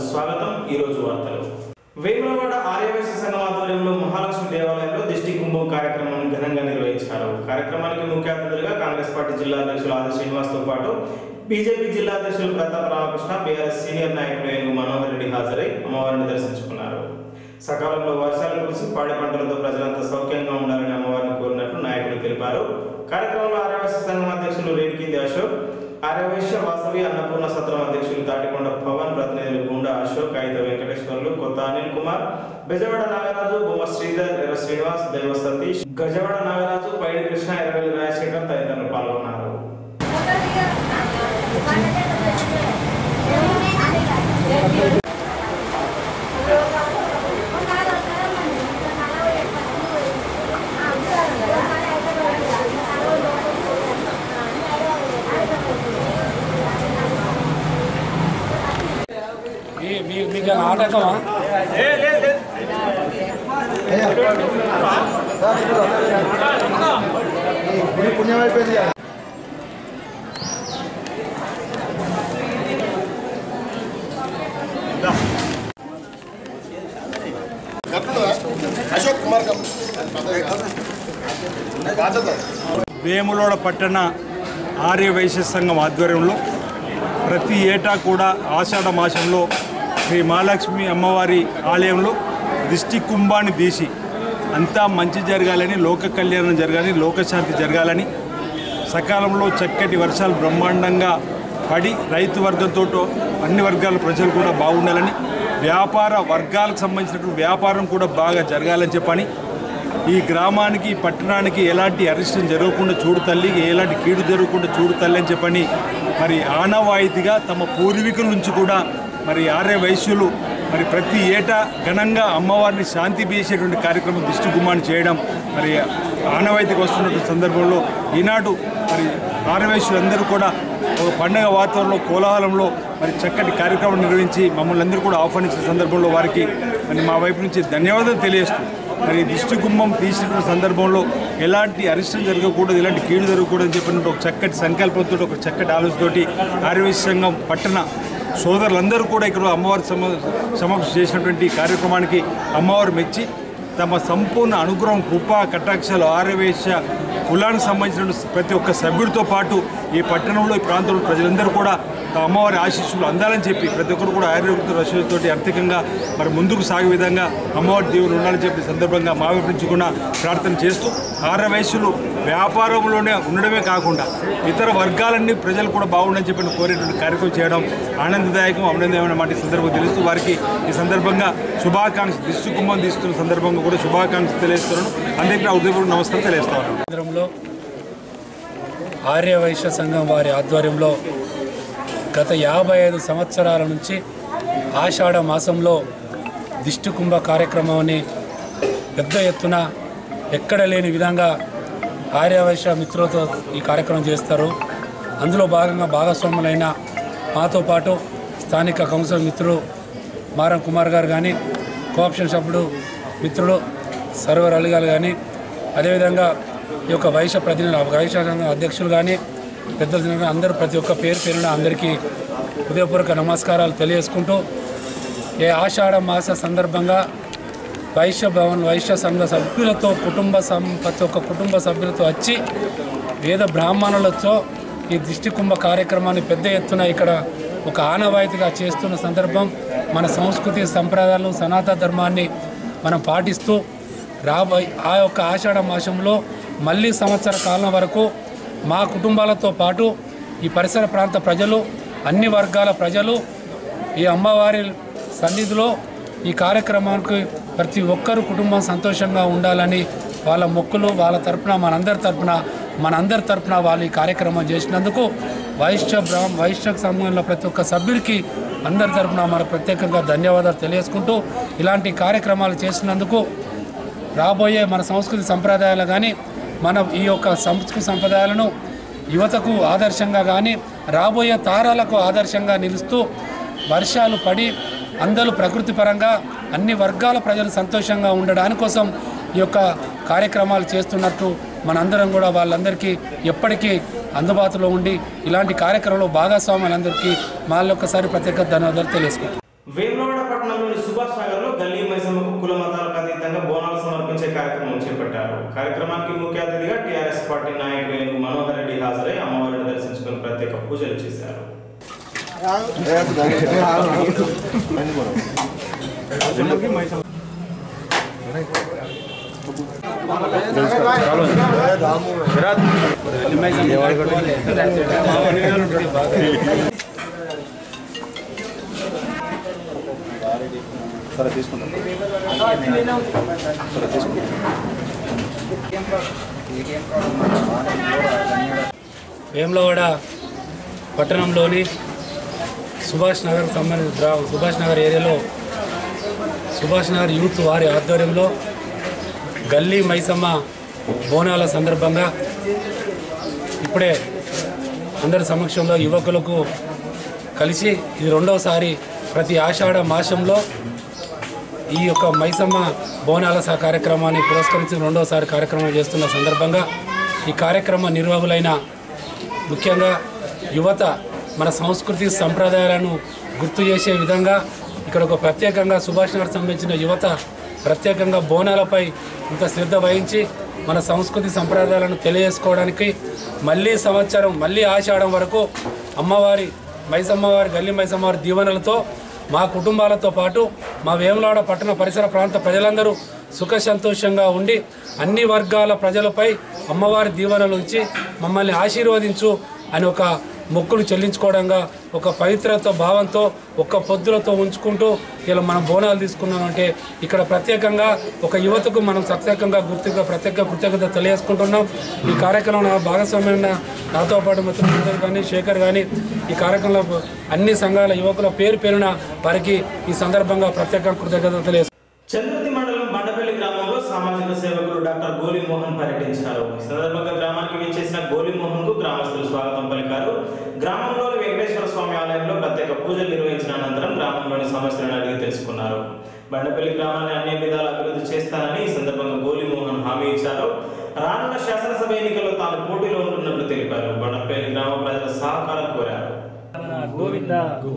స్వాగతం ఈ రోజు వార్తలు వేములవాడ ఆర్యవైశ్య సంఘం ఆధ్వర్యంలో మహాలక్ష్మి దేవాలయంలో దిష్టి కుంభం కార్యక్రమం ఘనంగా నిర్వహించారు కార్యక్రమానికి ముఖ్య అతిథులుగా కాంగ్రెస్ పార్టీ జిల్లా అధ్యక్షులు ఆది శ్రీనివాస్తో పాటు బీజేపీ జిల్లా అధ్యక్షులు ప్రతాప్ రామకృష్ణ బీఆర్ఎస్ సీనియర్ నాయకులు ఏనుగు మనోహర్ రెడ్డి హాజరై అమ్మవారిని దర్శించుకున్నారు సకాలంలో వర్షాలు కురిసి పాడి పంటలతో ప్రజలంతా సౌఖ్యంగా ఉండాలని అమ్మవారిని కోరినట్లు నాయకులు తెలిపారు కార్యక్రమంలో ఆర్యవైశ్య సంఘం అధ్యక్షులు రేణికింది అశోక్ ఆర్యవైశ్య వాసవి అన్నపూర్ణ సత్రం అధ్యక్షులు తాటికొండ పవన్ ప్రతినిధులు గుండా అశోక్ ఐత వెంకటేశ్వర్లు కొత్త అనిల్ కుమార్ బెజవాడ నాగరాజు బొమ్మ శ్రీధర్ ఎర్ర శ్రీనివాస్ దైవ సతీష్ గజవాడ నాగరాజు పైడి కృష్ణ ఎర్రవెల్లి రాజశేఖర్ తదితరులు పాల్గొన్నారు మీ- మీ- మీకు ఏమైనా ఆటంకమా గుడి పుణ్యం అయిపోయింది కదా అశోక్ కుమార్ బాధ్యత వేములోడ పట్టణ ఆర్య వైశ్య సంఘం ఆధ్వర్యంలో ప్రతి ఏటా కూడా ఆషాఢ మాసంలో శ్రీ మహాలక్ష్మి అమ్మవారి ఆలయంలో దిష్టి కుంభాన్ని తీసి అంతా మంచి జరగాలని లోక కళ్యాణం జరగాలని లోకశాంతి జరగాలని సకాలంలో చక్కటి వర్షాలు బ్రహ్మాండంగా పడి రైతు వర్గంతో అన్ని వర్గాల ప్రజలు కూడా బాగుండాలని వ్యాపార వర్గాలకు సంబంధించినటువంటి వ్యాపారం కూడా బాగా జరగాలని చెప్పని ఈ గ్రామానికి ఈ పట్టణానికి ఎలాంటి అరిష్టం జరగకుండా చూడు తల్లి ఎలాంటి కీడు జరగకుండా చూడు తల్లి అని చెప్పని మరి ఆనవాయితీగా తమ పూర్వీకుల నుంచి కూడా మరి ఆర్య వైశ్యులు మరి ప్రతి ఏటా ఘనంగా అమ్మవారిని శాంతి చేసేటువంటి కార్యక్రమం దిష్టి గుమ్మాన్ని చేయడం మరి ఆనవాయితీకి వస్తున్నటువంటి సందర్భంలో ఈనాడు మరి ఆర్యవైశ్యులందరూ కూడా ఒక పండగ వాతావరణంలో కోలాహలంలో మరి చక్కటి కార్యక్రమం నిర్వహించి మమ్మల్ని అందరూ కూడా ఆహ్వానించిన సందర్భంలో వారికి మరి మా వైపు నుంచి ధన్యవాదాలు తెలియజేస్తూ మరి దిష్టి కుంభం తీసిన సందర్భంలో ఎలాంటి అరిష్టం జరగకూడదు ఎలాంటి కీడు జరగకూడదు అని చెప్పినట్టు ఒక చక్కటి సంకల్పంతో ఒక చక్కటి ఆలోచనతోటి ఆర్యవైశ్య సంఘం పట్టణ సోదరులందరూ కూడా ఇక్కడ అమ్మవారి సమ సమక్ష చేసినటువంటి కార్యక్రమానికి అమ్మవారు మెచ్చి తమ సంపూర్ణ అనుగ్రహం కృపా కటాక్షాలు ఆర్యవేశ కులానికి సంబంధించిన ప్రతి ఒక్క సభ్యుడితో పాటు ఈ పట్టణంలో ఈ ప్రాంతంలో ప్రజలందరూ కూడా ఆ అమ్మవారి ఆశీస్సులు అందాలని చెప్పి ప్రతి ఒక్కరు కూడా ఆరోగ్య రసతోటి ఆర్థికంగా మరి ముందుకు సాగే విధంగా అమ్మవారి దేవుడు ఉండాలని చెప్పి సందర్భంగా మా వైపు నుంచి కూడా ప్రార్థన చేస్తూ ఆర్యవయస్సులు వ్యాపారంలోనే ఉండడమే కాకుండా ఇతర వర్గాలన్నీ ప్రజలు కూడా బాగుండని చెప్పి కోరేటువంటి కార్యక్రమం చేయడం ఆనందదాయకం అభినందనమైన మాట ఈ సందర్భంగా తెలుస్తూ వారికి ఈ సందర్భంగా శుభాకాంక్ష దిష్టి కుంభం తీస్తున్న సందర్భంగా కూడా శుభాకాంక్షలు తెలియజేస్తున్నాను అందరికీ నా ఉదయపూర్వక నమస్కారం తెలియజేస్తాను కేంద్రంలో ఆర్య వైశ్య సంఘం వారి ఆధ్వర్యంలో గత యాభై ఐదు సంవత్సరాల నుంచి ఆషాఢ మాసంలో దిష్టి కుంభ కార్యక్రమాన్ని పెద్ద ఎత్తున ఎక్కడ లేని విధంగా ఆర్యవైశ్య మిత్రులతో ఈ కార్యక్రమం చేస్తారు అందులో భాగంగా భాగస్వాములైన మాతో పాటు స్థానిక కౌన్సిలర్ మిత్రులు మారం కుమార్ గారు కానీ కోఆప్షన్ సభ్యుడు మిత్రులు సర్వర్ అలీ గారు కానీ అదేవిధంగా ఈ యొక్క వైశ్య ప్రతినిధులు వైశ్య సంఘం అధ్యక్షులు కానీ పెద్దలు కానీ అందరూ ప్రతి ఒక్క పేరు పేరున అందరికీ హృదయపూర్వక నమస్కారాలు తెలియజేసుకుంటూ ఏ ఆషాఢ మాస సందర్భంగా వైశ్య భవన్ వైశ్య సంఘ సభ్యులతో కుటుంబ సం ప్రతి ఒక్క కుటుంబ సభ్యులతో వచ్చి వేద బ్రాహ్మణులతో ఈ దిష్టి కుంభ కార్యక్రమాన్ని పెద్ద ఎత్తున ఇక్కడ ఒక ఆనవాయితీగా చేస్తున్న సందర్భం మన సంస్కృతి సంప్రదాయాలు సనాతన ధర్మాన్ని మనం పాటిస్తూ రాబోయే ఆ యొక్క ఆషాఢ మాసంలో మళ్ళీ సంవత్సర కాలం వరకు మా కుటుంబాలతో పాటు ఈ పరిసర ప్రాంత ప్రజలు అన్ని వర్గాల ప్రజలు ఈ అమ్మవారి సన్నిధిలో ఈ కార్యక్రమానికి ప్రతి ఒక్కరు కుటుంబం సంతోషంగా ఉండాలని వాళ్ళ మొక్కులు వాళ్ళ తరపున మనందరి తరపున మనందరి తరపున వాళ్ళు ఈ కార్యక్రమం చేసినందుకు వైశ్య బ్రాహ్మ వైశ్య సమూహంలో ప్రతి ఒక్క సభ్యుడికి అందరి తరపున మన ప్రత్యేకంగా ధన్యవాదాలు తెలియజేసుకుంటూ ఇలాంటి కార్యక్రమాలు చేసినందుకు రాబోయే మన సంస్కృతి సంప్రదాయాలు కానీ మన ఈ యొక్క సంస్కృతి సంప్రదాయాలను యువతకు ఆదర్శంగా కానీ రాబోయే తారాలకు ఆదర్శంగా నిలుస్తూ వర్షాలు పడి అందరూ ప్రకృతి పరంగా అన్ని వర్గాల ప్రజలు సంతోషంగా ఉండడానికి కోసం ఈ యొక్క కార్యక్రమాలు చేస్తున్నట్టు మనందరం కూడా వాళ్ళందరికీ ఎప్పటికీ అందుబాటులో ఉండి ఇలాంటి కార్యక్రమంలో భాగస్వాములందరికీ వాళ్ళొక్కసారి ప్రత్యేక ధన్యవాదాలు తెలియజేసుకుంటాం వేములవాడ పట్టణంలోని సుభాష్ నగర్ లో గల్లీ మైసమ్మకు కుల మతాలకు అతీతంగా బోనాలు సమర్పించే కార్యక్రమం చేపట్టారు కార్యక్రమానికి ముఖ్య అతిథిగా టీఆర్ఎస్ పార్టీ నాయకుడు ఏనుగు మనోహర్ రెడ్డి హాజరై అమ్మవారిని దర్శించుకుని ప్రత్యేక పూజలు చేశారు సరే తీసుకుంటాం సరే తీసుకుంటాం వేములవాడ పట్టణంలోని సుభాష్ నగర్ సంబంధించిన గ్రా సుభాష్ నగర్ ఏరియాలో సుభాష్ నగర్ యూత్ వారి ఆధ్వర్యంలో గల్లీ మైసమ్మ బోనాల సందర్భంగా ఇప్పుడే అందరి సమక్షంలో యువకులకు కలిసి ఇది రెండవసారి ప్రతి ఆషాఢ మాసంలో ఈ యొక్క మైసమ్మ బోనాల సహ కార్యక్రమాన్ని పురస్కరించి రెండవసారి కార్యక్రమం చేస్తున్న సందర్భంగా ఈ కార్యక్రమ నిర్వాహకులైన ముఖ్యంగా యువత మన సంస్కృతి సంప్రదాయాలను గుర్తు చేసే విధంగా ఇక్కడ ఒక ప్రత్యేకంగా సుభాష్ నగర్ సంబంధించిన యువత ప్రత్యేకంగా బోనాలపై ఇంత శ్రద్ధ వహించి మన సంస్కృతి సంప్రదాయాలను తెలియజేసుకోవడానికి మళ్ళీ సంవత్సరం మళ్ళీ ఆషాఢం వరకు అమ్మవారి మైసమ్మవారి గల్లి మైసమ్మవారి దీవెనలతో మా కుటుంబాలతో పాటు మా వేములవాడ పట్టణ పరిసర ప్రాంత ప్రజలందరూ సుఖ సంతోషంగా ఉండి అన్ని వర్గాల ప్రజలపై అమ్మవారి దీవెనలు ఉంచి మమ్మల్ని ఆశీర్వదించు అని ఒక మొక్కులు చెల్లించుకోవడంగా ఒక పవిత్రత భావంతో ఒక్క పొద్దులతో ఉంచుకుంటూ ఇలా మనం బోనాలు తీసుకున్నామంటే ఇక్కడ ప్రత్యేకంగా ఒక యువతకు మనం ప్రత్యేకంగా గుర్తుగా ప్రత్యేక కృతజ్ఞత తెలియజేసుకుంటున్నాం ఈ కార్యక్రమంలో భాగస్వామ్యమైన నాతో పాటు మిత్రులందరూ కానీ శేఖర్ కానీ ఈ కార్యక్రమంలో అన్ని సంఘాల యువకుల పేరు పేరున వారికి ఈ సందర్భంగా ప్రత్యేక కృతజ్ఞత తెలియజేస్తున్నాం చంద్రతి మండలం బండపల్లి గ్రామంలో సామాజిక సేవకులు డాక్టర్ గోలి మోహన్ పర్యటించారు ఈ సందర్భంగా గ్రామానికి విచ్చేసిన గోలి మోహన్ కు గ్రామస్తులు స్వాగతం పలికారు గ్రామంలోని వెంకటేశ్వర స్వామి ఆలయంలో ప్రత్యేక పూజలు నిర్వహించిన అనంతరం గ్రామంలోని సమస్యలను అడిగి తెలుసుకున్నారు బండపల్లి గ్రామాన్ని అన్ని విధాల అభివృద్ధి చేస్తానని ఈ సందర్భంగా గోలి మోహన్ హామీ ఇచ్చారు రానున్న శాసనసభ ఎన్నికల్లో తాను పోటీలో ఉంటున్నట్లు తెలిపారు బండపల్లి గ్రామ ప్రజల సహకారం కోరారు గోవింద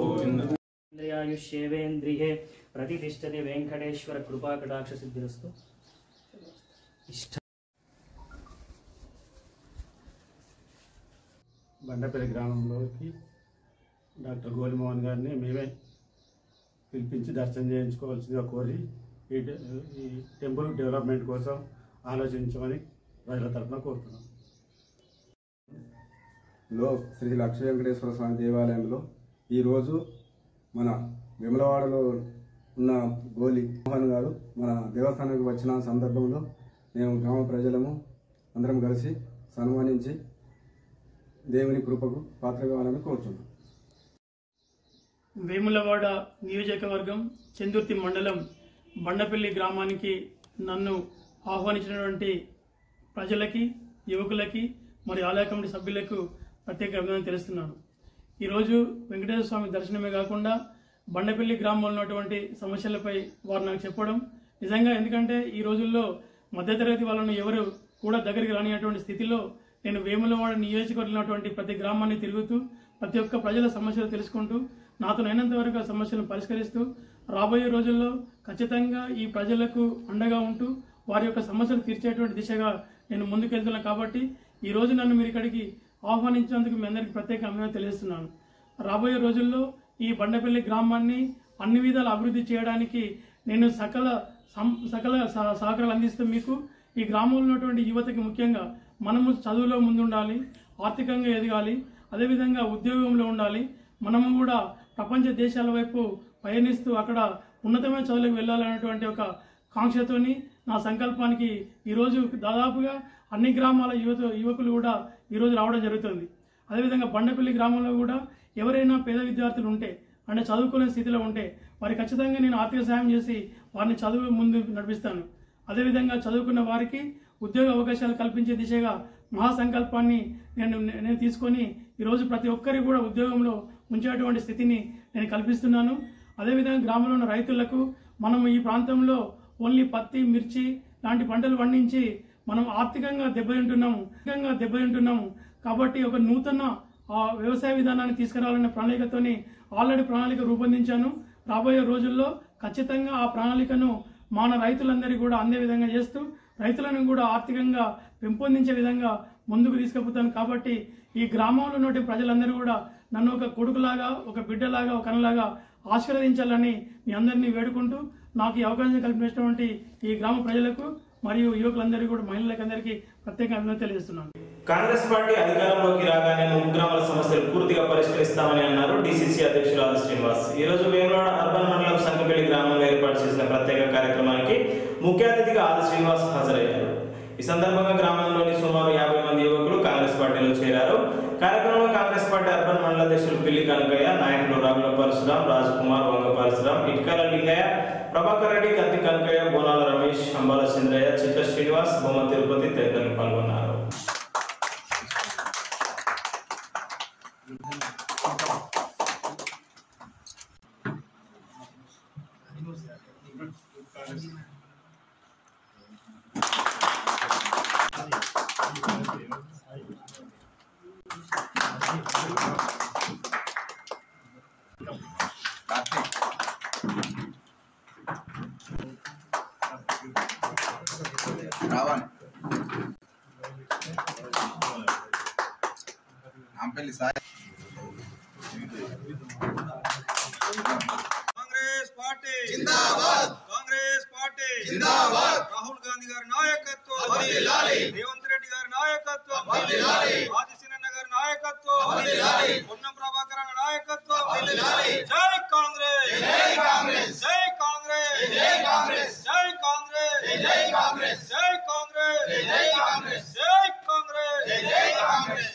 ఇంద్రియాయుష్యేవేంద్రియే ప్రతిష్టతి వెంకటేశ్వర కృపా కటాక్ష సిద్ధిరస్తు ఇష్ట బండపల్లి గ్రామంలోకి డాక్టర్ గోలిమోహన్ గారిని మేమే పిలిపించి దర్శనం చేయించుకోవాల్సిందిగా కోరి ఈ టె- ఈ టెంపుల్ డెవలప్మెంట్ కోసం ఆలోచించమని ప్రజల తరఫున కోరుతున్నాం లో శ్రీ లక్ష్మీ వెంకటేశ్వర స్వామి దేవాలయంలో ఈరోజు మన విమలవాడలో ఉన్న గోలి మోహన్ గారు మన దేవస్థానానికి వచ్చిన సందర్భంలో మేము గ్రామ ప్రజలము అందరం కలిసి సన్మానించి దేవుని కృపకు పాత్ర కావాలని కోరుతున్నాం వేములవాడ నియోజకవర్గం చందుర్తి మండలం బండపల్లి గ్రామానికి నన్ను ఆహ్వానించినటువంటి ప్రజలకి యువకులకి మరి ఆలయ కమిటీ సభ్యులకు ప్రత్యేక అభినందన తెలుస్తున్నాను ఈరోజు వెంకటేశ్వర స్వామి దర్శనమే కాకుండా బండపల్లి గ్రామంలో ఉన్నటువంటి సమస్యలపై వారు నాకు చెప్పడం నిజంగా ఎందుకంటే ఈ రోజుల్లో మధ్యతరగతి వాళ్ళను ఎవరు కూడా దగ్గరికి రానిటువంటి స్థితిలో నేను వేములవాడ నియోజకవర్గంలో ఉన్నటువంటి ప్రతి గ్రామాన్ని తిరుగుతూ ప్రతి ఒక్క ప్రజల సమస్యలు తెలుసుకుంటూ నాతో నైనంత వరకు ఆ సమస్యలను పరిష్కరిస్తూ రాబోయే రోజుల్లో ఖచ్చితంగా ఈ ప్రజలకు అండగా ఉంటూ వారి యొక్క సమస్యలు తీర్చేటువంటి దిశగా నేను ముందుకెళ్తున్నాను కాబట్టి ఈ రోజు నన్ను మీరు ఇక్కడికి ఆహ్వానించినందుకు మీ అందరికీ ప్రత్యేక అభినందన తెలియజేస్తున్నాను రాబోయే రోజుల్లో ఈ బండపల్లి గ్రామాన్ని అన్ని విధాల అభివృద్ధి చేయడానికి నేను సకల సం- సకల సహ- సహకారాలు అందిస్తూ మీకు ఈ గ్రామంలో ఉన్నటువంటి యువతకి ముఖ్యంగా మనము చదువులో ముందుండాలి ఆర్థికంగా ఎదగాలి అదేవిధంగా ఉద్యోగంలో ఉండాలి మనము కూడా ప్రపంచ దేశాల వైపు పయనిస్తూ అక్కడ ఉన్నతమైన చదువులకు వెళ్ళాలనేటువంటి ఒక కాంక్షతోని నా సంకల్పానికి ఈరోజు దాదాపుగా అన్ని గ్రామాల యువత యువకులు కూడా ఈరోజు రావడం జరుగుతుంది అదేవిధంగా బండపల్లి గ్రామంలో కూడా ఎవరైనా పేద విద్యార్థులు ఉంటే అంటే చదువుకునే స్థితిలో ఉంటే వారికి ఖచ్చితంగా నేను ఆర్థిక సాయం చేసి వారిని చదువు ముందు నడిపిస్తాను అదేవిధంగా చదువుకున్న వారికి ఉద్యోగ అవకాశాలు కల్పించే దిశగా మహాసంకల్పాన్ని నేను నేను తీసుకొని ఈరోజు ప్రతి ఒక్కరికి కూడా ఉద్యోగంలో ఉంచేటువంటి స్థితిని నేను కల్పిస్తున్నాను అదేవిధంగా గ్రామంలో ఉన్న రైతులకు మనం ఈ ప్రాంతంలో ఓన్లీ పత్తి మిర్చి లాంటి పంటలు పండించి మనం ఆర్థికంగా దెబ్బతింటున్నాము ఆర్థికంగా దెబ్బతింటున్నాము కాబట్టి ఒక నూతన ఆ వ్యవసాయ విధానాన్ని తీసుకురావాలనే ప్రణాళికతోని ఆల్రెడీ ప్రణాళిక రూపొందించాను రాబోయే రోజుల్లో ఖచ్చితంగా ఆ ప్రణాళికను మన రైతులందరికీ కూడా అందే విధంగా చేస్తూ రైతులను కూడా ఆర్థికంగా పెంపొందించే విధంగా ముందుకు తీసుకుపోతాను కాబట్టి ఈ గ్రామంలో ఉన్నటువంటి ప్రజలందరూ కూడా నన్ను ఒక కొడుకులాగా ఒక బిడ్డలాగా ఒక అన్నలాగా ఆశీర్వదించాలని మీ అందరినీ వేడుకుంటూ నాకు ఈ అవకాశం కల్పించినటువంటి ఈ గ్రామ ప్రజలకు మరియు యువకులందరికీ కూడా మహిళలకు అందరికీ ప్రత్యేక అభినందన తెలియజేస్తున్నాను కాంగ్రెస్ పార్టీ అధికారంలోకి రాగానే ముగ్రామాల సమస్యలు పూర్తిగా పరిష్కరిస్తామని అన్నారు డీసీసీ అధ్యక్షులు ఆది శ్రీనివాస్ ఈ రోజు వేములవాడ అర్బన్ మండలం సంకపల్లి గ్రామంలో ఏర్పాటు చేసిన ప్రత్యేక కార్యక్రమానికి ముఖ్య అతిథిగా ఆది శ్రీనివాస్ హాజరయ్యారు ఈ సందర్భంగా గ్రామంలోని సుమారు యాభై మంది యువకులు కాంగ్రెస్ పార్టీలో చేరారు కార్యక్రమంలో కాంగ్రెస్ పార్టీ అర్బన్ మండల అధ్యక్షులు పిల్లి కనకయ్య నాయకులు రాగుల పరశురాం రాజకుమార్ వంగ పరశురాం ఇటుకల లింగయ్య ప్రభాకర్ రెడ్డి కత్తి కనకయ్య బోనాల రమేష్ అంబాల చంద్రయ్య చిత్త శ్రీనివాస్ బొమ్మ తిరుపతి తదితరులు పాల్గొన్నారు రావాలి నాంపల్లి సాయి కాంగ్రెస్ పార్టీ జిందాబాద్ కాంగ్రెస్ పార్టీ జిందాబాద్ రాహుల్ గాంధీ గారి నాయకత్వం వర్ధిల్లాలి రేవంత్ రెడ్డి గారి నాయకత్వం వర్ధిల్లాలి ఆదిశీనన్న గారి నాయకత్వం వర్ధిల్లాలి పొన్నం ప్రభాకర్ అన్న నాయకత్వం వర్ధిల్లాలి జై కాంగ్రెస్ జై కాంగ్రెస్ జై కాంగ్రెస్ జై కాంగ్రెస్ జై కాంగ్రెస్ జై కాంగ్రెస్ జై కాంగ్రెస్ జై కాంగ్రెస్ జై కాంగ్రెస్ జై కాంగ్రెస్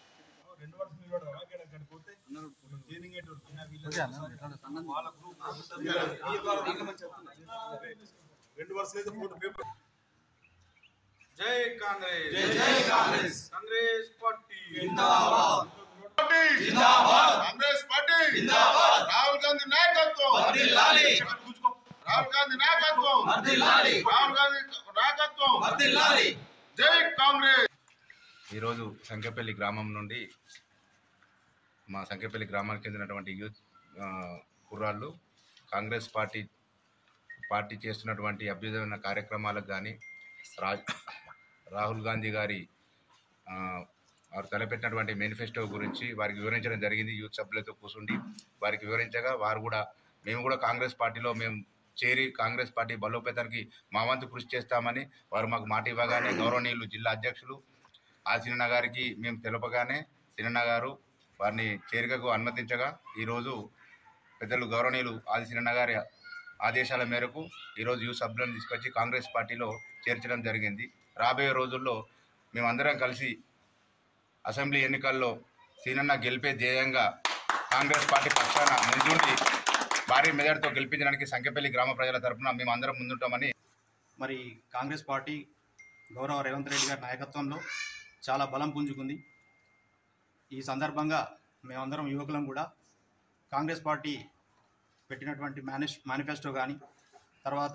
జై కాంగ్రెస్ జై కాంగ్రెస్ కాంగ్రెస్ పార్టీ జిందాబాద్ జిందాబాద్ కాంగ్రెస్ పార్టీ జిందాబాద్ రాహుల్ గాంధీ నాయకత్వం వర్ధిల్లాలి. రాహుల్ గాంధీ నాయకత్వం వర్ధిల్లాలి. రాహుల్ గాంధీ నాయకత్వం వర్ధిల్లాలి. జై కాంగ్రెస్ ఈరోజు సంఖ్యపల్లి గ్రామం నుండి మా సంఖ్యపల్లి గ్రామానికి చెందినటువంటి యూత్ ఆ, కుర్రాళ్ళు కాంగ్రెస్ పార్టీ పార్టీ చేస్తున్నటువంటి అభ్యుదయ కార్యక్రమాలకు కానీ రా రాహుల్ గాంధీ గారి ఆ, వారు తలపెట్టినటువంటి మేనిఫెస్టో గురించి వారికి వివరించడం జరిగింది యూత్ సభ్యులతో కూర్చుండి వారికి వివరించగా వారు కూడా మేము కూడా కాంగ్రెస్ పార్టీలో మేము చేరి కాంగ్రెస్ పార్టీ బలోపేతానికి మా వంతు కృషి చేస్తామని వారు మాకు మాట ఇవ్వగానే గౌరవనీయులు జిల్లా అధ్యక్షులు ఆ సినన్న గారికి మేము తెలపగానే సినన్న గారు వారిని చేరికకు అనుమతించగా ఈరోజు పెద్దలు గౌరవనీయులు ఆది సినన్న గారి ఆదేశాల మేరకు ఈరోజు యూత్ సభ్యులను తీసుకొచ్చి కాంగ్రెస్ పార్టీలో చేర్చడం జరిగింది రాబోయే రోజుల్లో మేమందరం కలిసి అసెంబ్లీ ఎన్నికల్లో సీనన్న గెలిపే ధ్యేయంగా కాంగ్రెస్ పార్టీ పక్షాన ముందుండి భారీ మెజార్టీతో గెలిపించడానికి సంఖ్యపల్లి గ్రామ ప్రజల తరపున మేము అందరం ముందుంటామని మరి కాంగ్రెస్ పార్టీ గౌరవ రేవంత్ రెడ్డి గారి నాయకత్వంలో చాలా బలం పుంజుకుంది ఈ సందర్భంగా మేమందరం యువకులం కూడా కాంగ్రెస్ పార్టీ పెట్టినటువంటి మేనిస్ మేనిఫెస్టో కానీ తర్వాత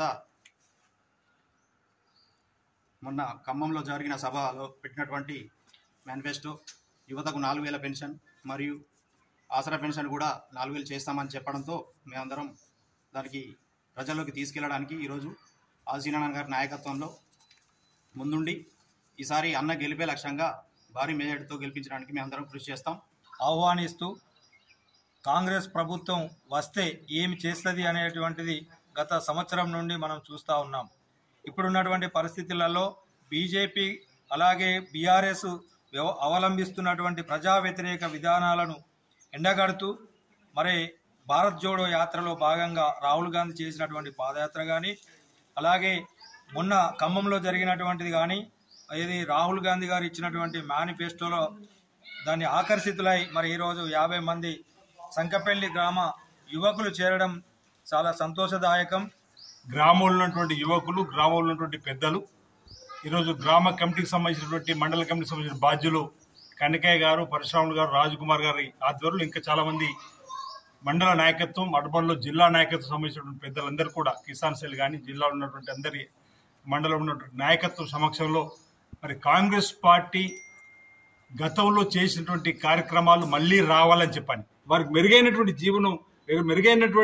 మొన్న ఖమ్మంలో జరిగిన సభలో పెట్టినటువంటి మేనిఫెస్టో యువతకు నాలుగు వేల పెన్షన్ మరియు ఆసరా పెన్షన్ కూడా నాలుగు వేలు చేస్తామని చెప్పడంతో మేమందరం దానికి ప్రజల్లోకి తీసుకెళ్ళడానికి ఈరోజు ఆసీనారాయణ గారి నాయకత్వంలో ముందుండి ఈసారి అన్న గెలిపే లక్ష్యంగా భారీ మెజార్టీతో గెలిపించడానికి మేమందరం కృషి చేస్తాం ఆహ్వానిస్తూ కాంగ్రెస్ ప్రభుత్వం వస్తే ఏమి చేస్తుంది అనేటువంటిది గత సంవత్సరం నుండి మనం చూస్తూ ఉన్నాం ఇప్పుడున్నటువంటి పరిస్థితులలో బీజేపీ అలాగే బీఆర్ఎస్ వ్యవ- అవలంబిస్తున్నటువంటి ప్రజా వ్యతిరేక విధానాలను ఎండగడుతూ మరి భారత్ జోడో యాత్రలో భాగంగా రాహుల్ గాంధీ చేసినటువంటి పాదయాత్ర కానీ అలాగే మొన్న ఖమ్మంలో జరిగినటువంటిది కానీ ఇది రాహుల్ గాంధీ గారు ఇచ్చినటువంటి మేనిఫెస్టోలో దాన్ని ఆకర్షితులై మరి ఈరోజు యాభై మంది సంకపల్లి గ్రామ యువకులు చేరడం చాలా సంతోషదాయకం గ్రామంలో ఉన్నటువంటి యువకులు గ్రామంలో ఉన్నటువంటి పెద్దలు ఈరోజు గ్రామ కమిటీకి సంబంధించినటువంటి మండల కమిటీకి సంబంధించిన బాధ్యులు కనకయ్య గారు పరశురాములు గారు రాజకుమార్ గారి ఆధ్వర్యంలో ఇంకా చాలా మంది మండల నాయకత్వం అడపల్లో జిల్లా నాయకత్వం సంబంధించినటువంటి పెద్దలందరూ కూడా కిసాన్ సెల్ కానీ జిల్లాలో ఉన్నటువంటి అందరి మండలంలో ఉన్నటువంటి నాయకత్వం సమక్షంలో మరి కాంగ్రెస్ పార్టీ గతంలో చేసినటువంటి కార్యక్రమాలు మళ్ళీ రావాలని చెప్పని వారికి మెరుగైనటువంటి జీవనం మెరుగైనటువంటి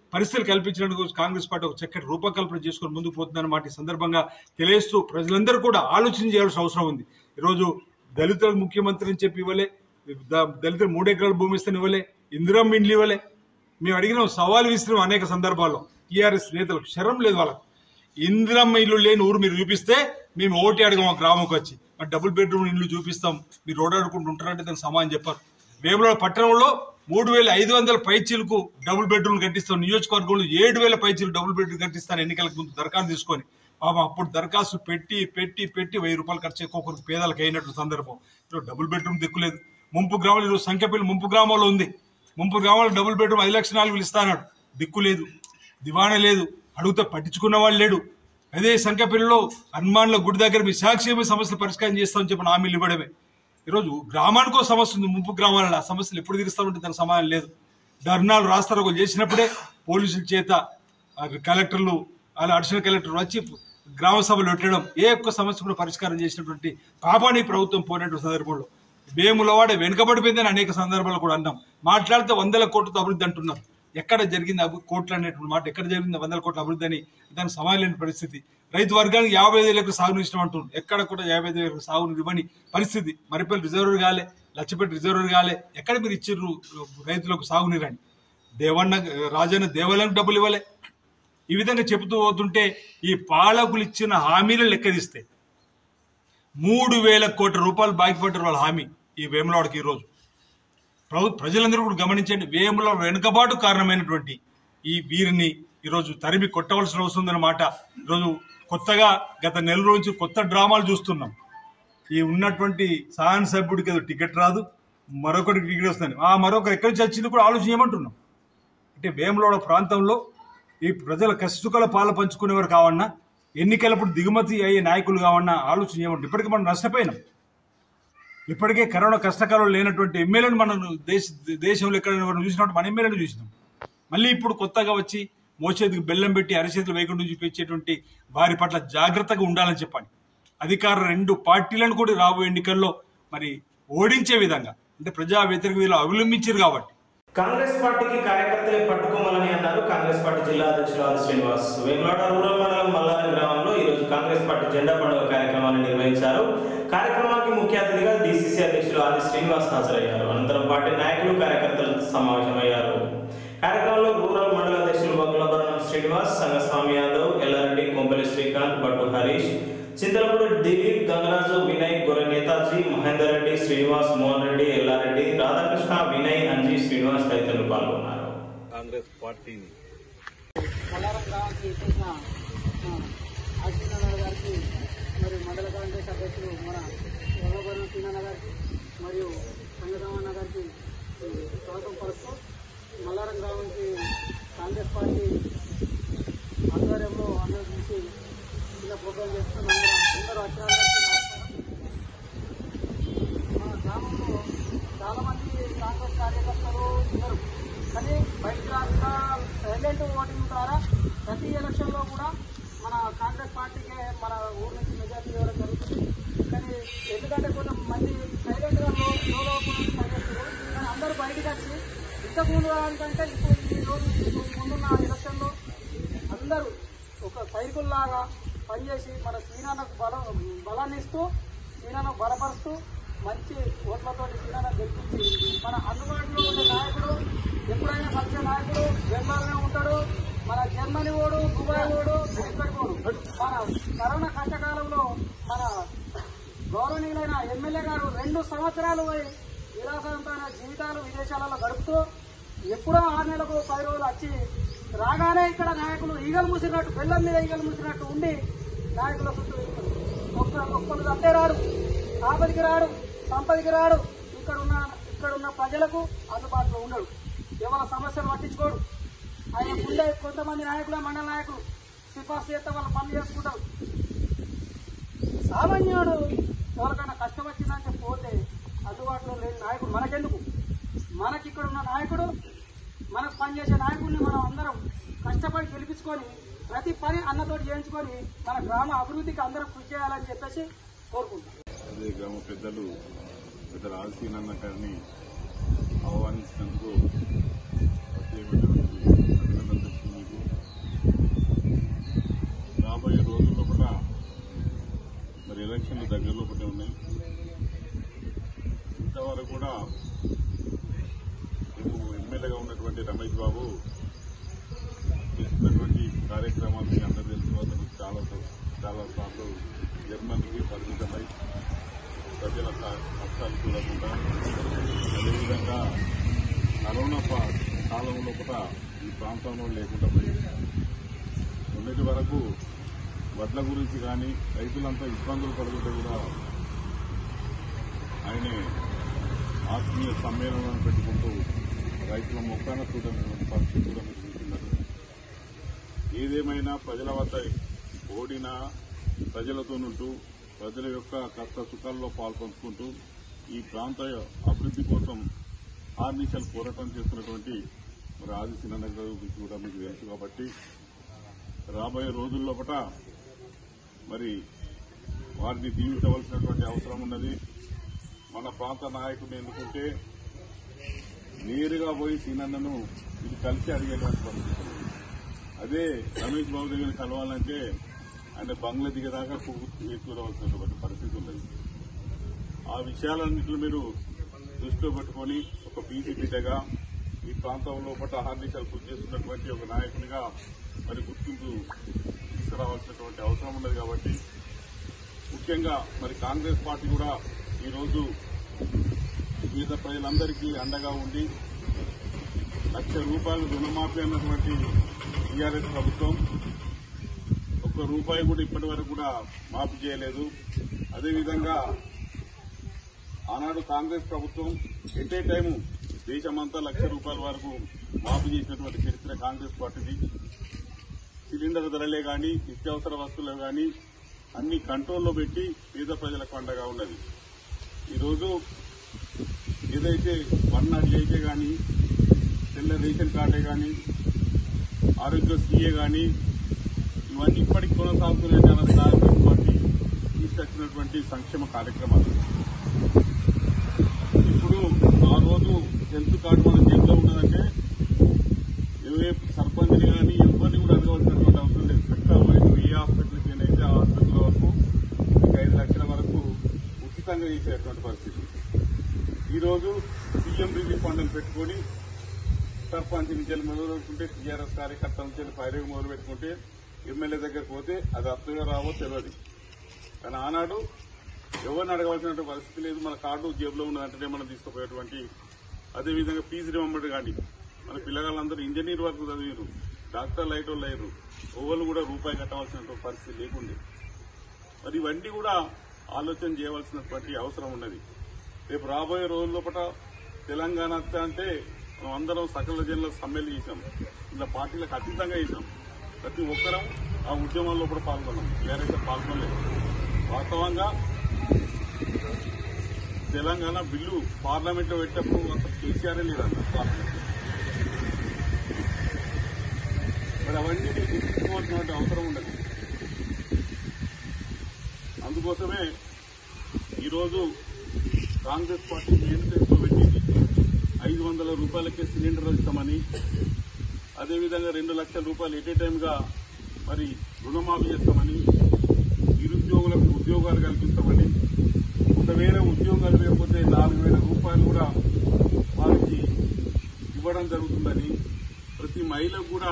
పరిస్థితులు కల్పించడానికి కాంగ్రెస్ పార్టీ ఒక చక్కటి రూపకల్పన చేసుకొని ముందుకు పోతుందన్నమాట ఈ సందర్భంగా తెలియజేస్తూ ప్రజలందరూ కూడా ఆలోచన చేయాల్సిన అవసరం ఉంది ఈరోజు దళితులకు ముఖ్యమంత్రి అని చెప్పి ఇవ్వలే ద- దళితులు మూడు ఎకరాల భూమి ఇస్తే ఇవ్వలే ఇందిరం ఇండ్లు ఇవ్వలే మేము అడిగిన సవాలు విసిరినాం అనేక సందర్భాల్లో టీఆర్ఎస్ నేతలకు శరం లేదు వాళ్ళకు ఇందిరమ్మ ఇల్లు లేని ఊరు మీరు చూపిస్తే మేము ఓటి అడగం మా గ్రామంకి వచ్చి మరి డబుల్ బెడ్రూమ్ ఇల్లు చూపిస్తాం మీరు రోడ్ ఆడుకుంటూ ఉంటారంటే దానికి సమానం చెప్పారు వేముల పట్టణంలో మూడు వేల ఐదు వందల పైచీలకు డబుల్ బెడ్రూమ్ కట్టిస్తాం నియోజకవర్గంలో ఏడు వేల పైచీలు డబుల్ బెడ్రూమ్ కట్టిస్తాను ఎన్నికలకు ముందు దరఖాస్తు తీసుకొని పాపం అప్పుడు దరఖాస్తు పెట్టి పెట్టి పెట్టి వెయ్యి రూపాయలు ఖర్చు ఒక్కొక్కరికి పేదలకు అయినట్టు సందర్భం ఈరోజు డబుల్ బెడ్రూమ్ దిక్కులేదు ముంపు గ్రామాలు ఈరోజు సంఖ్యపల్లి ముంపు గ్రామంలో ఉంది ముంపు గ్రామాలు డబుల్ బెడ్రూమ్ ఐదు లక్షల నాలుగు ఇస్తానాడు దిక్కు లేదు దివాణా లేదు అడిగితే పట్టించుకున్న వాళ్ళు లేడు అదే సంఖ్యపల్లిలో హనుమాన్ల గుడి దగ్గర మీ సాక్షేమ సమస్యలు పరిష్కారం చేస్తామని చెప్పిన హామీలు ఇవ్వడమే ఈరోజు గ్రామానికో సమస్య ఉంది ముంపు గ్రామాలలో ఆ సమస్యలు ఎప్పుడు తీరుస్తామంటే దానికి సమాధానం లేదు ధర్నాలు రాస్తారోకలు చేసినప్పుడే పోలీసుల చేత ఆ కలెక్టర్లు అలా అడిషనల్ కలెక్టర్ వచ్చి గ్రామ సభలు పెట్టడం ఏ ఒక్క సమస్య కూడా పరిష్కారం చేసినటువంటి పాపాన్ని ప్రభుత్వం పోయినటువంటి సందర్భంలో వేములవాడ వెనుకబడిపోయిందని అనేక సందర్భాలు కూడా అన్నాం మాట్లాడితే వందల కోట్లతో అభివృద్ధి అంటున్నారు ఎక్కడ జరిగింది అభి కోట్లు అనేటువంటి మాట ఎక్కడ జరిగింది వందల కోట్ల అభివృద్ధి అని దానికి సమానం లేని పరిస్థితి రైతు వర్గానికి యాభై ఐదు ఎకరాలు సాగు ఇష్టం అంటున్నారు ఎక్కడ కూడా యాభై ఐదు ఎకరాలు సాగు ఇవ్వని పరిస్థితి మరిపల్లి రిజర్వర్ కాలే లచ్చపేట రిజర్వర్ కాలే ఎక్కడ మీరు ఇచ్చిర్రు రైతులకు సాగునీరని దేవన్న రాజన్న దేవాలయానికి డబ్బులు ఇవ్వలే ఈ విధంగా చెబుతూ పోతుంటే ఈ పాలకులు ఇచ్చిన హామీలను లెక్కదిస్తే మూడు వేల కోట్ల రూపాయలు బాకిపడ్డారు వాళ్ళ హామీ ఈ వేములవాడకి ఈరోజు ప్రభు ప్రజలందరూ కూడా గమనించండి వేముల వెనుకబాటు కారణమైనటువంటి ఈ వీరిని ఈరోజు తరిమి కొట్టవలసిన అవసరం ఉందన్నమాట ఈరోజు కొత్తగా గత నెల రోజు కొత్త డ్రామాలు చూస్తున్నాం ఈ ఉన్నటువంటి సాయన సభ్యుడికి ఏదో టికెట్ రాదు మరొకరికి టికెట్ వస్తుంది ఆ మరొకరు ఎక్కడి నుంచి వచ్చింది కూడా ఆలోచన చేయమంటున్నాం అంటే వేములవాడ ప్రాంతంలో ఈ ప్రజల కష్టసుఖాల పాలు పంచుకునేవారు కావన్నా ఎన్నికలప్పుడు దిగుమతి అయ్యే నాయకులు కావన్నా ఆలోచన చేయమంటారు ఇప్పటికీ మనం నష్టపోయినాం ఇప్పటికే కరోనా కష్టకాలంలో లేనటువంటి ఎమ్మెల్యేను మనం దేశ దేశంలో ఎక్కడ మనం చూసినట్టు మన ఎమ్మెల్యేను చూసినాం మళ్ళీ ఇప్పుడు కొత్తగా వచ్చి మోచేతికి బెల్లం పెట్టి అరిచేతులు వేయకుండా చూపించేటువంటి వారి పట్ల జాగ్రత్తగా ఉండాలని చెప్పండి అధికార రెండు పార్టీలను కూడా రాబోయే ఎన్నికల్లో మరి ఓడించే విధంగా అంటే ప్రజా వ్యతిరేక విధులు అవలంబించారు కాబట్టి కాంగ్రెస్ పార్టీకి కార్యకర్తలే పట్టుకోమని అన్నారు కాంగ్రెస్ పార్టీ జిల్లా అధ్యక్షులు ఆది శ్రీనివాస్ వేములాడ రూరల్ మండలం మల్లారం గ్రామంలో ఈ రోజు కాంగ్రెస్ పార్టీ జెండా పండుగ కార్యక్రమాన్ని నిర్వహించారు కార్యక్రమానికి ముఖ్య అతిథిగా డీసీసీ అధ్యక్షులు ఆది శ్రీనివాస్ హాజరయ్యారు అనంతరం పార్టీ నాయకులు కార్యకర్తలు సమావేశమయ్యారు కార్యక్రమంలో రూరల్ మండల అధ్యక్షులు బకులభరణం శ్రీనివాస్ సంగస్వామి యాదవ్ ఎల్లారెడ్డి కొంపల్లి శ్రీకాంత్ భట్టు హరీష్ చింతలపూడి దిలీప్ గంగరాజు వినయ్ గొర్రె నేతాజీ మహేందర్ రెడ్డి శ్రీనివాస్ మోహన్ రెడ్డి ఎల్లారెడ్డి రాధాకృష్ణ వినయ్ అంజీ శ్రీనివాస్ తదితరులు పాల్గొన్నారు కాంగ్రెస్ పార్టీని మల్లారం గ్రామానికి చేసిన ఆశీనారాయణ గారికి మరియు మండల కాంగ్రెస్ అధ్యక్షులు మన వల్లభరణ సీనన్న గారికి మరియు సంగరామన్న గారికి స్వాగతం పలుస్తూ మల్లారం గ్రామానికి కాంగ్రెస్ పార్టీ ఆధ్వర్యంలో అందరూ చూసి చిన్న ప్రోగ్రాం చేస్తున్నాం అందరూ అక్షరాల గారికి నమస్కారం మన గ్రామంలో చాలా మంది కాంగ్రెస్ కార్యకర్తలు ఉన్నారు కానీ బయట అంతా సైలెంట్ ఓటింగ్ ద్వారా ప్రతి ఎలక్షన్లో కూడా మన కాంగ్రెస్ పార్టీకే మన ఊరు నుంచి మెజార్టీ ఇవ్వడం జరుగుతుంది కానీ ఎందుకంటే కొంచెం మంది సైలెంట్గా లో లోలో పనిచేస్తారు కానీ అందరూ బయటకు వచ్చి ఇంతకు ముందు అంటే ఇప్పుడు ఈ రోజు ఇప్పుడు ముందున్న ఎలక్షన్లో అందరూ ఒక సైకిల్లాగా పనిచేసి మన సీనాలకు బలం బలాన్ని ఇస్తూ సీనాను బలపరుస్తూ మంచి ఓట్లతో సీనాను గెలిపించి మన అందుబాటులో ఉండే నాయకుడు ఎప్పుడైనా కలిసే నాయకుడు జర్మనీలో ఉంటాడు మన జర్మనీ ఓడు దుబాయ్ ఓడు ఎక్కడికి ఓడు మన కరోనా కష్టకాలంలో మన గౌరవనీయులైన ఎమ్మెల్యే గారు రెండు సంవత్సరాలు పోయి విలాసవంతమైన జీవితాలు విదేశాలలో గడుపుతూ ఎప్పుడో ఆరు నెలలకు పది రోజులు వచ్చి రాగానే ఇక్కడ నాయకులు ఈగలు మూసినట్టు బెల్లం మీద ఈగలు మూసినట్టు ఉండి నాయకుల చుట్టూ తిరుగుతారు. ఒక్క ఒక్కరు తట్టే రాడు ఆపదికి రాడు సంపదికి రాడు ఇక్కడ ఉన్న ఇక్కడ ఉన్న ప్రజలకు అందుబాటులో ఉండడు ఎవరి సమస్యలు పట్టించుకోడు ఆయన ఉండే కొంతమంది నాయకులు మండల నాయకులు సిఫార్సు చేస్తే వాళ్ళు పనులు చేసుకుంటారు సామాన్యుడు ఎవరికైనా కష్టం వచ్చిందంటే పోతే అందుబాటులో లేని నాయకుడు మనకెందుకు మనకి ఇక్కడ ఉన్న నాయకుడు మనకు పనిచేసే నాయకుడిని మనం అందరం కష్టపడి గెలిపించుకొని ప్రతి పని అన్నతోటి చేయించుకొని మన గ్రామ అభివృద్ధికి అందరం కృషి చేయాలని చెప్పేసి కోరుకుంటాం అదే గ్రామ పెద్దలు పెద్దలు ఆల్సీనన్న గారిని ఆహ్వానించినందుకు ప్రత్యేకమైనటువంటి అభినందనలు తెలుపుకుంటూ కార్యక్రమాలు మీ అందరూ తెలిసిన అతను చాలా చాలా సార్లు జర్మనీకి పరిమితమై ప్రజల క- కష్టాలు చూడకుండా అదేవిధంగా కరోనా ప- కాలంలో కూడా ఈ ప్రాంతంలో లేకుండా పోయింది మొన్నటి వరకు వడ్ల గురించి కానీ రైతులంతా ఇబ్బందులు పడుతుంటే కూడా ఆయనే ఆత్మీయ సమ్మేళనాన్ని పెట్టుకుంటూ రైతుల మొక్కాన చూడనటువంటి పరిస్థితి కూడా మీరు చూస్తున్నారు ఏదేమైనా ప్రజల వద్ద ఓడినా ప్రజలతోనుంటూ ప్రజల యొక్క కష్ట సుఖాల్లో పాల్పంచుకుంటూ ఈ ప్రాంత అభివృద్ధి కోసం ఆర్నిషల్ పోరాటం చేస్తున్నటువంటి మరి ఆది సినగర్ గురించి కూడా మీకు తెలుసు కాబట్టి రాబోయే రోజుల్లో పట మరి వారిని దీవించవలసినటువంటి అవసరం ఉన్నది మన ప్రాంత నాయకుడిని ఎన్నుకుంటే నేరుగా పోయి సీనన్నను ఇది కలిసి అడిగేటువంటి పరిస్థితి ఉంది. అదే రమేష్ బాబు దగ్గర కలవాలంటే ఆయన బంగ్లా దిగదాకా చూడవలసినటువంటి పరిస్థితి ఉన్నది ఆ విషయాలన్నింటిలో మీరు దృష్టిలో పెట్టుకొని ఒక బీసీ బిడ్డగా ఈ ప్రాంతంలో పట్ల అహర్నిశలు కృషి చేస్తున్నటువంటి ఒక నాయకునిగా మరి గుర్తింపు తీసుకురావాల్సినటువంటి అవసరం ఉన్నది కాబట్టి ముఖ్యంగా మరి కాంగ్రెస్ పార్టీ కూడా ఈరోజు పేద ప్రజలందరికీ అండగా ఉండి లక్ష రూపాయలు రుణమాఫీ అన్నటువంటి టీఆర్ఎస్ ప్రభుత్వం ఒక్క రూపాయి కూడా ఇప్పటి వరకు కూడా మాఫీ చేయలేదు అదేవిధంగా ఆనాడు కాంగ్రెస్ ప్రభుత్వం ఎట్ ఏ టైము దేశమంతా లక్ష రూపాయల వరకు మాఫీ చేసినటువంటి చరిత్ర కాంగ్రెస్ పార్టీది సిలిండర్ ధరలే గాని నిత్యావసర వస్తువులే గాని అన్ని కంట్రోల్లో పెట్టి పేద ప్రజలకు అండగా ఉన్నది ఈరోజు ఏదైతే వన్ నాట్ ఎయిటే కానీ తెల్ల రేషన్ కార్డే కానీ ఆరోగ్యశ్రీయే కానీ ఇవన్నీ ఇప్పటికి కొనసాగుతున్నాయి అన్నది కాంగ్రెస్ పార్టీ తీసుకొచ్చినటువంటి సంక్షేమ కార్యక్రమాలు ఇప్పుడు ఆ రోజు హెల్త్ కార్డు మన జేబులో ఉన్నదంటే ఏ సర్పంచ్ని కానీ ఎవరిని కూడా అడగవలసినటువంటి అవసరం లేదు చక్కగా పోయి నువ్వు ఏ హాస్పిటల్కి అయితే ఆ హాస్పిటల్ వరకు మీకు ఐదు లక్షల వరకు ఉచితంగా చేసేటువంటి పరిస్థితి ఈ రోజు సీఎం రిలీఫ్ ఫండ్ అని పెట్టుకొని సర్పంచ్ నుంచి వెళ్ళి మొదలు పెట్టుకుంటే టీఆర్ఎస్ కార్యకర్తల నుంచి వెళ్ళి ఫైరింగ్ మొదలు పెట్టుకుంటే ఎమ్మెల్యే దగ్గరకు పోతే అది అర్థంగా రావో తెలియదు కానీ ఆనాడు ఎవరిని అడగవలసిన పరిస్థితి లేదు మన కార్డు జేబులో ఉన్నదంటేనే మనం తీసుకుపోయేటువంటి అదేవిధంగా ఫీజు రిమంబర్ కానీ మన పిల్లగాళ్ళందరూ ఇంజనీర్ వరకు చదివారు డాక్టర్ లైట్ వాళ్ళు అయ్యారు ఓవలు కూడా రూపాయి కట్టవలసిన పరిస్థితి లేకుండే మరి ఇవన్నీ కూడా ఆలోచన చేయవలసినటువంటి అవసరం ఉన్నది రేపు రాబోయే రోజుల లోపల తెలంగాణ అత్త అంటే మనం అందరం సకల జనుల సమ్మెలు చేశాం ఇలా పార్టీలకు అతీతంగా చేశాం ప్రతి ఒక్కరం ఆ ఉద్యమాల్లో కూడా పాల్గొన్నాం టీఆర్ఎస్ పాల్గొనలేదు వాస్తవంగా తెలంగాణ బిల్లు పార్లమెంట్ లో పెట్టినప్పుడు అసలు కేసీఆర్ లేదన్న పార్లమెంట్ మరి అవన్నీ గుర్తించుకోవాల్సినటువంటి అవసరం ఉండదు అందుకోసమే ఈరోజు కాంగ్రెస్ పార్టీ మేనిఫెస్టో పెట్టింది ఐదు వందల రూపాయలకే సిలిండర్ ఇస్తామని అదేవిధంగా రెండు లక్షల రూపాయలు ఎట్ ఏ టైంగా మరి రుణమాఫీ చేస్తామని నిరుద్యోగులకు ఉద్యోగాలు కల్పిస్తామని ఒకవేళ ఉద్యోగాలు లేకపోతే నాలుగు వేల రూపాయలు కూడా వారికి ఇవ్వడం జరుగుతుందని ప్రతి మహిళకు కూడా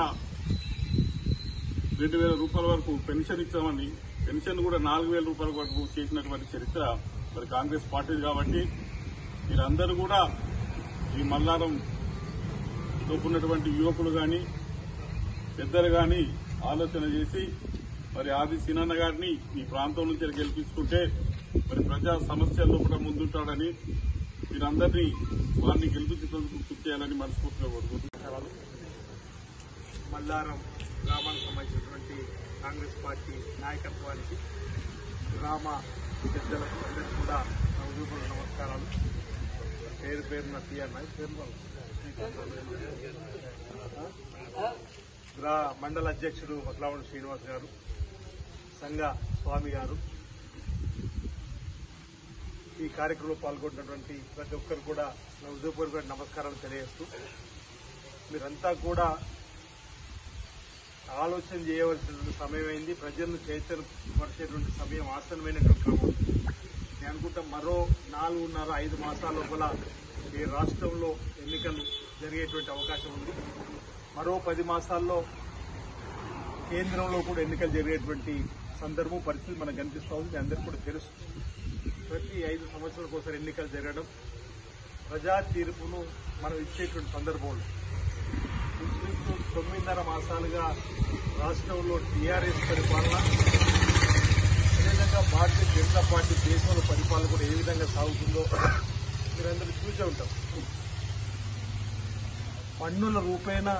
రెండు వేల రూపాయల వరకు పెన్షన్ ఇస్తామని పెన్షన్ కూడా నాలుగు వేల రూపాయల వరకు చేసినటువంటి చరిత్ర మరి కాంగ్రెస్ పార్టీ కాబట్టి మీరందరూ కూడా ఈ మల్లారం ఉన్నటువంటి యువకులు కానీ పెద్దలు కానీ ఆలోచన చేసి మరి ఆది సినన్న గారిని ఈ ప్రాంతం నుంచి గెలిపించుకుంటే మరి ప్రజా సమస్యల్లో కూడా ముందుంటాడని మీరందరినీ వారిని గెలిపించేందుకు కృషి చేయాలని మనస్ఫూర్తిగా కోరుకుంటున్నాను మల్లారం గ్రామానికి సంబంధించినటువంటి కాంగ్రెస్ పార్టీ నాయకత్వానికి గ్రామ పెద్దలకు అందరికీ కూడా నా హృదయపూర్వక నమస్కారాలు పేరు పేరున తీయన్న పేరు గ్రా మండల అధ్యక్షుడు మక్లావణ శ్రీనివాస్ గారు సంఘ స్వామి గారు ఈ కార్యక్రమంలో పాల్గొంటున్నటువంటి ప్రతి ఒక్కరు కూడా నా హృదయపూర్వక నమస్కారాలు తెలియజేస్తూ మీరంతా కూడా ఆలోచన చేయవలసిన సమయం అయింది ప్రజలను చైతన్యపరిచేటువంటి సమయం ఆసన్నమైనటువంటి క్రమం నేను అనుకుంటా మరో నాలుగున్నర ఐదు మాసాల లోపల ఈ రాష్ట్రంలో ఎన్నికలు జరిగేటువంటి అవకాశం ఉంది మరో పది మాసాల్లో కేంద్రంలో కూడా ఎన్నికలు జరిగేటువంటి సందర్భం పరిస్థితి మనకు కనిపిస్తూ ఉంది మీ అందరికీ కూడా తెలుసు ప్రతి ఐదు సంవత్సరాలకు ఒకసారి ఎన్నికలు జరగడం ప్రజా తీర్పును మనం ఇచ్చేటువంటి సందర్భంలో ఇంచుమించు తొమ్మిదిన్నర మాసాలుగా రాష్ట్రంలో టీఆర్ఎస్ పరిపాలన అదేవిధంగా భారతీయ జనతా పార్టీ దేశంలో పరిపాలన కూడా ఏ విధంగా సాగుతుందో మీరందరూ చూసే ఉంటారు పన్నుల రూపేణ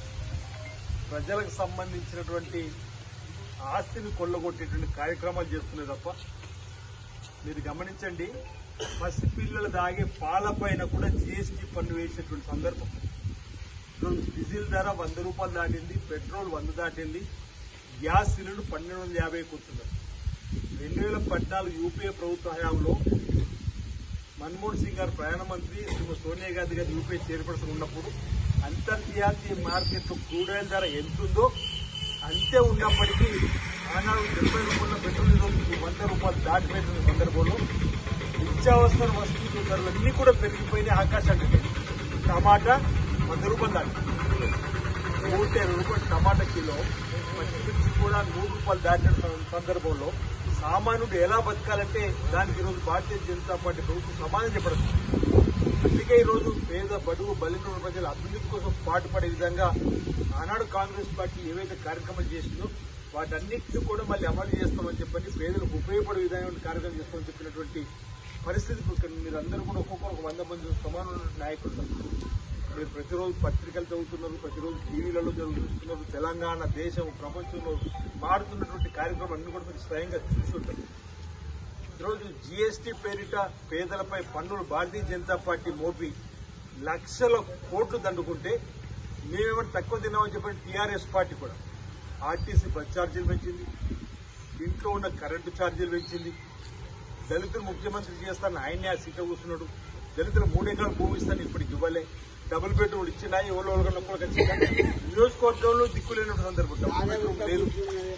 ప్రజలకు సంబంధించినటువంటి ఆస్తిని కొల్లగొట్టేటువంటి కార్యక్రమాలు చేస్తున్నాయి తప్ప మీరు గమనించండి పసిపిల్లలు దాగే పాలపైన కూడా జీఎస్టీ పన్ను వేసేటువంటి సందర్భం ఈరోజు డీజిల్ ధర వంద రూపాయలు దాటింది పెట్రోల్ వంద దాటింది గ్యాస్ సిలిండర్ పన్నెండు వందల యాభై కూర్చున్నారు రెండు వేల పద్నాలుగు యూపీఏ ప్రభుత్వ హయాంలో మన్మోహన్ సింగ్ గారు ప్రధానమంత్రి శ్రీమతి సోనియా గాంధీ గారు యూపీఏ చైర్పర్సన్ ఉన్నప్పుడు అంతర్జాతీయ మార్కెట్లో క్రూడ్ ఆయిల్ ధర ఎంతుందో అంతే ఉన్నప్పటికీ ఆనాడు డెబ్బై రూపాయల పెట్రోల్ ఈరోజు వంద రూపాయలు దాటిపోయిన సందర్భంలో నిత్యావసర వస్తువుల ధరలు అన్ని కూడా పెరిగిపోయినాయి ఆకాశానికి టమాటా వంద రూపాయలు దాటి నూట ఇరవై రూపాయలు టమాటా కిలో పచ్చిమిర్చి కూడా నూరు రూపాయలు దాటిన సందర్భంలో సామాన్యుడు ఎలా బతకాలంటే దానికి ఈరోజు భారతీయ జనతా పార్టీ ప్రభుత్వం సమాధానం చెప్పడం అందుకే ఈరోజు పేద బడుగు బలిన ప్రజల అభివృద్ధి కోసం పాటుపడే విధంగా ఆనాడు కాంగ్రెస్ పార్టీ ఏవైతే కార్యక్రమాలు చేసిందో వాటన్నిటిని కూడా మళ్ళీ అమలు చేస్తామని చెప్పని పేదలకు ఉపయోగపడే విధంగా కార్యక్రమం చేస్తామని చెప్పినటువంటి పరిస్థితి ఇక్కడ మీరందరూ కూడా ఒక్కొక్కరు ఒక వంద మంది సమాన నాయకులు మీరు ప్రతిరోజు పత్రికలు చదువుతున్నారు ప్రతిరోజు టీవీలలో చూస్తున్నారు తెలంగాణ దేశం ప్రపంచంలో మారుతున్నటువంటి కార్యక్రమం అన్ని కూడా మీరు స్వయంగా చూస్తుంటారు ఈరోజు జీఎస్టీ పేరిట పేదలపై పన్నులు భారతీయ జనతా పార్టీ మోపి లక్షల కోట్లు దండుకుంటే మేమేమైనా తక్కువ తిన్నామని చెప్పిన టీఆర్ఎస్ పార్టీ కూడా ఆర్టీసీ బస్ ఛార్జీలు పెంచింది ఇంట్లో ఉన్న కరెంటు ఛార్జీలు పెంచింది దళితులు ముఖ్యమంత్రి చేస్తాను ఆయనే ఆ సీట్లో కూర్చున్నాడు దళితులు మూడెకరాలు భూమి ఇస్తాను ఇప్పటికి ఇవ్వలే డబుల్ బెడ్రూమ్ ఇచ్చినా ఎవరో ఒకరినప్పుడు ఖచ్చితంగా నియోజకవర్గంలో దిక్కులేని సందర్భం డబుల్ బెడ్రూమ్ లేదు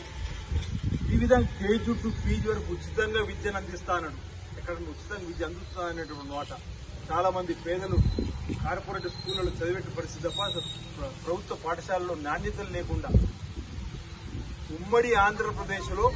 ఈ విధంగా కేజీ టు పీజీ వరకు ఉచితంగా విద్యను అందిస్తా అన్నాడు ఎక్కడ ఉచితంగా విద్య అందుతా అనేటువంటి మాట చాలా మంది పేదలు కార్పొరేట్ స్కూళ్ళలో చదివే పరిస్థితి తప్ప అసలు ప్ర- ప్రభుత్వ పాఠశాలలో నాణ్యతలు లేకుండా ఉమ్మడి ఆంధ్రప్రదేశ్ లో